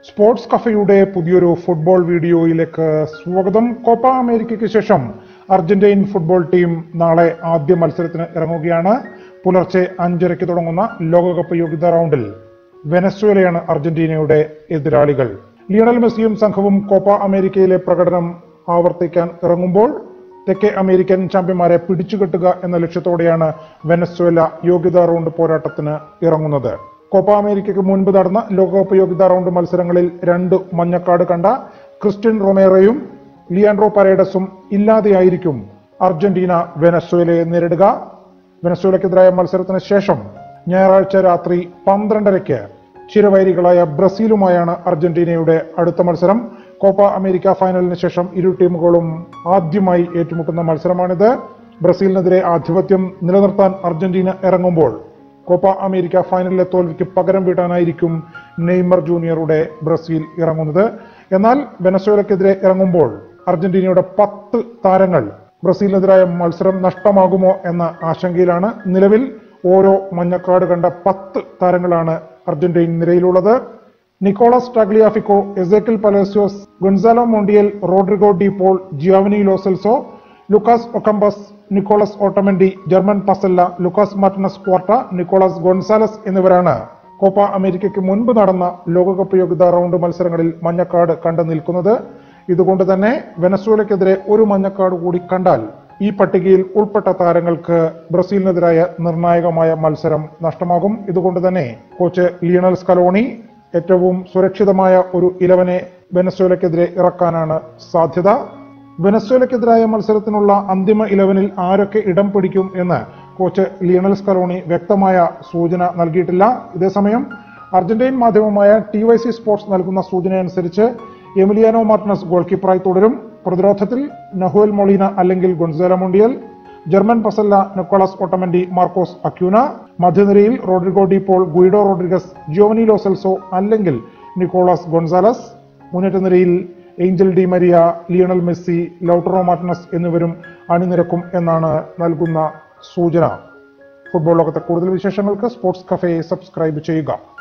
sports കഫയുടെ പുതിയൊരു football വീഡിയോയിലേക്ക് സ്വാഗതം കോപ്പ അമേരിക്കയ്ക്ക് ശേഷം അർജന്റീൻ ഫുട്ബോൾ ടീം നാളെ ആദ്യ മത്സരത്തിന് ഇറങ്ങുകയാണ് പുലർച്ചെ അഞ്ചരയ്ക്ക് തുടങ്ങുന്ന ലോകകപ്പ് യോഗ്യതാ റൗണ്ടിൽ വെനസ്വേലയാണ് അർജന്റീനയുടെ എതിരാളികൾ ലിയണൽ മെസ്സിയും സംഘവും കോപ്പ അമേരിക്കയിലെ പ്രകടനം ആവർത്തിക്കാൻ ഇറങ്ങുമ്പോൾ തെക്കേ അമേരിക്കൻ ചാമ്പ്യന്മാരെ പിടിച്ചുകെട്ടുക എന്ന ലക്ഷ്യത്തോടെയാണ് വെനസ്വേല യോഗ്യതാ റൗണ്ട് പോരാട്ടത്തിന് ഇറങ്ങുന്നത് കോപ്പ അമേരിക്കയ്ക്ക് മുൻപ് നടന്ന ലോകകപ്പ് യോഗ്യതാ റൗണ്ട് മത്സരങ്ങളിൽ രണ്ട് മഞ്ഞക്കാട് കണ്ട ക്രിസ്ത്യൻ റൊമേറയും ലിയാൻഡ്രോ പരേഡസും ഇല്ലാതെയായിരിക്കും അർജന്റീന വെനസ്വേലയെ നേരിടുക വെനസ്വേലക്കെതിരായ മത്സരത്തിന് ശേഷം ഞായറാഴ്ച രാത്രി പന്ത്രണ്ടരയ്ക്ക് ചിരവൈരികളായ ബ്രസീലുമായാണ് അർജന്റീനയുടെ അടുത്ത മത്സരം കോപ്പ അമേരിക്ക ഫൈനലിന് ശേഷം ഇരു ടീമുകളും ആദ്യമായി ഏറ്റുമുട്ടുന്ന മത്സരമാണിത് ബ്രസീലിനെതിരെ ആധിപത്യം നിലനിർത്താൻ അർജന്റീന ഇറങ്ങുമ്പോൾ കോപ്പ അമേരിക്ക ഫൈനലിലെ തോൽവിക്ക് പകരം വീട്ടാനായിരിക്കും നെയ്മർ ജൂനിയറുടെ ബ്രസീൽ ഇറങ്ങുന്നത് എന്നാൽ വെനസ്വേലക്കെതിരെ ഇറങ്ങുമ്പോൾ അർജന്റീനയുടെ പത്ത് താരങ്ങൾ ബ്രസീലിനെതിരായ മത്സരം നഷ്ടമാകുമോ എന്ന ആശങ്കയിലാണ് നിലവിൽ ഓരോ മഞ്ഞക്കാട് കണ്ട പത്ത് താരങ്ങളാണ് അർജന്റീൻ നിരയിലുള്ളത് Nicolas Tagliafico Ezequiel Palacios Gonzalo Montiel Rodrigo De Paul Giovani Lo Celso Lucas Ocampos Nicolas Otamendi German Pezzella Lucas Martinez Quarta Nicolas Gonzalez എന്നിവരാണ് കോപ്പ അമേരിക്കയ്ക്ക് മുൻപ് നടന്ന ലോകകപ്പ് യോഗ്യതാ റൗണ്ട് മത്സരങ്ങളിൽ മഞ്ഞക്കാട് കണ്ടു നിൽക്കുന്നത് ഇതുകൊണ്ട് തന്നെ വെനസ്വേലയ്ക്കെതിരെ ഒരു മഞ്ഞക്കാട് കൂടി കണ്ടാൽ ഈ പട്ടികയിൽ ഉൾപ്പെട്ട താരങ്ങൾക്ക് ബ്രസീലിനെതിരായ നിർണായകമായ മത്സരം നഷ്ടമാകും ഇതുകൊണ്ട് തന്നെ കോച്ച് ലിയണൽ സ്കലോണി ഏറ്റവും സുരക്ഷിതമായ ഒരു ഇലവനെ വെനസ്വേലയ്ക്കെതിരെ ഇറക്കാനാണ് സാധ്യത വെനസ്വേലയ്ക്കെതിരായ മത്സരത്തിനുള്ള അന്തിമ ഇലവനിൽ ആരൊക്കെ ഇടം പിടിക്കും എന്ന് കോച്ച് ലിയണൽ സ്കലോണി വ്യക്തമായ സൂചന നൽകിയിട്ടില്ല ഇതേസമയം അർജന്റീൻ മാധ്യമമായ ടി വൈ സി സ്പോർട്സ് നൽകുന്ന സൂചനയനുസരിച്ച് എമിലിയാനോ മാർട്ടിനസ് ഗോൾ കീപ്പറായി തുടരും പ്രതിരോധത്തിൽ നഹുവൽ മൊളീന അല്ലെങ്കിൽ Gonzalo Montiel German Pezzella Nicolas Otamendi Marcos Acuna മധ്യനിരയിൽ Rodrigo De Paul Guido Rodriguez Giovani Lo Celso അല്ലെങ്കിൽ നിക്കോളാസ് ഗൊൺസാലസ് മുന്നേറ്റ നിരയിൽ Angel Di Maria Lionel Messi Lautaro Martinez എന്നിവരും അണിനിരക്കും എന്നാണ് നൽകുന്ന സൂചന ഫുട്ബോൾ ലോകത്തെ കൂടുതൽ വിശേഷങ്ങൾക്ക് സ്പോർട്സ് കഫേ സബ്സ്ക്രൈബ് ചെയ്യുക